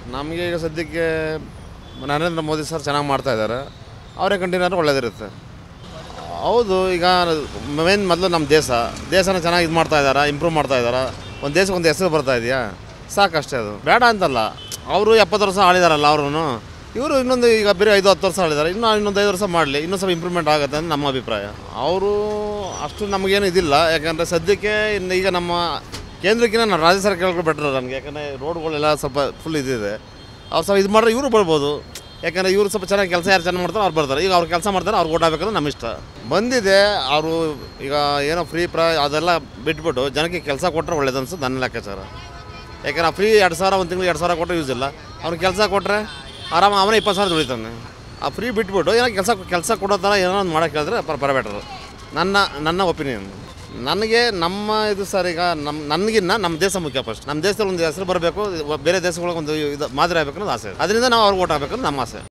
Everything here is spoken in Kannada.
ನಮಗೆ ಈಗ ಸದ್ಯಕ್ಕೆ ನರೇಂದ್ರ ಮೋದಿ ಸರ್ ಚೆನ್ನಾಗಿ ಮಾಡ್ತಾ ಇದ್ದಾರೆ ಅವರೇ ಕಂಟಿನ್ಯೂ ಆದರೆ ಒಳ್ಳೇದಿರುತ್ತೆ ಹೌದು ಈಗ ಮೇನ್ ಮೊದಲು ನಮ್ಮ ದೇಶ ದೇಶನ ಚೆನ್ನಾಗಿ ಇದು ಮಾಡ್ತಾ ಇದ್ದಾರೆ ಇಂಪ್ರೂವ್ ಮಾಡ್ತಾ ಇದ್ದಾರೆ ಒಂದು ದೇಶಕ್ಕೆ ಒಂದು ಹೆಸರು ಬರ್ತಾ ಇದೆಯಾ ಸಾಕಷ್ಟೇ ಅದು ಬೇಡ ಅಂತಲ್ಲ ಅವರು ಎಪ್ಪತ್ತು ವರ್ಷ ಆಳಿದಾರಲ್ಲ ಅವರು ಇವರು ಇನ್ನೊಂದು ಈಗ ಬೇರೆ ಐದು ಹತ್ತು ವರ್ಷ ಆಳಿದ್ದಾರೆ ಇನ್ನೂ ಇನ್ನೊಂದು ಐದು ವರ್ಷ ಮಾಡಲಿ ಇನ್ನೂ ಸ್ವಲ್ಪ ಇಂಪ್ರೂವ್ಮೆಂಟ್ ಆಗುತ್ತೆ ಅಂತ ನಮ್ಮ ಅಭಿಪ್ರಾಯ ಅವರು ಅಷ್ಟು ನಮಗೇನು ಇದಿಲ್ಲ ಯಾಕಂದರೆ ಸದ್ಯಕ್ಕೆ ಇನ್ನು ಈಗ ನಮ್ಮ ಕೇಂದ್ರಕ್ಕಿಂತ ನಮ್ಮ ರಾಜ್ಯ ಸರ್ಕಾರಗಳು ಬೆಟ್ರ್ ನನಗೆ ಯಾಕಂದರೆ ರೋಡ್ಗಳೆಲ್ಲ ಸ್ವಲ್ಪ ಫುಲ್ ಇದಿದೆ ಅವ್ರು ಸ್ವಲ್ಪ ಇದು ಮಾಡಿದ್ರೆ ಇವರು ಬರ್ಬೋದು ಯಾಕಂದರೆ ಇವರು ಸ್ವಲ್ಪ ಚೆನ್ನಾಗಿ ಕೆಲಸ ಯಾರು ಚೆನ್ನಾಗಿ ಮಾಡ್ತಾರೆ ಅವ್ರು ಬರ್ತಾರೆ ಈಗ ಅವ್ರು ಕೆಲಸ ಮಾಡ್ತಾರೆ ಅವ್ರು ಓಟ್ ಹಾಕ್ಬೇಕಂದ್ರೆ ನಮ್ಮ ಇಷ್ಟ ಬಂದಿದೆ ಅವರು ಈಗ ಏನೋ ಫ್ರೀ ಪ್ರ ಅದೆಲ್ಲ ಬಿಟ್ಬಿಟ್ಟು ಜನಕ್ಕೆ ಕೆಲಸ ಕೊಟ್ಟರೆ ಒಳ್ಳೇದು ಅನ್ಸುತ್ತೆ ನನ್ನ ಲೆಕ್ಕಾಚಾರ ಯಾಕಂದ್ರೆ ಫ್ರೀ ಎರಡು ಸಾವಿರ ಒಂದು ತಿಂಗಳು ಎರಡು ಸಾವಿರ ಕೊಟ್ಟರೆ ಯೂಸ್ ಇಲ್ಲ ಅವ್ನು ಕೆಲಸ ಕೊಟ್ಟರೆ ಆರಾಮ ಅವನೇ ಇಪ್ಪತ್ತು ಸಾವಿರ ದುಡಿತಾನೆ ಆ ಫ್ರೀ ಬಿಟ್ಬಿಟ್ಟು ಏನೋ ಕೆಲಸ ಕೆಲಸ ಕೊಡೋ ಥರ ಏನೋ ಒಂದು ಮಾಡೋಕ್ಕೆ ಹೇಳಿದ್ರೆ ಪರ ಪರಬೇಟರು ನನ್ನ ನನ್ನ ಒಪಿನಿಯನ್ ನನಗೆ ನಮ್ಮ ಇದು ಸರ್ ಈಗ ನಮ್ಮ ನನಗಿನ್ನ ನಮ್ಮ ದೇಶ ಮುಖ್ಯ ಫಸ್ಟ್ ನಮ್ಮ ದೇಶದಲ್ಲಿ ಒಂದು ಹೆಸರು ಬರಬೇಕು ಬೇರೆ ದೇಶಗಳಿಗೆ ಒಂದು ಇದು ಮಾದರಿ ಆಗಬೇಕು ಅನ್ನೋದು ಆಸೆ ಅದರಿಂದ ನಾವು ಅವ್ರಿಗೆ ಓಟ್ ಹಾಕ್ಬೇಕು ಅನ್ನೋದು ನಮ್ಮ ಆಸೆ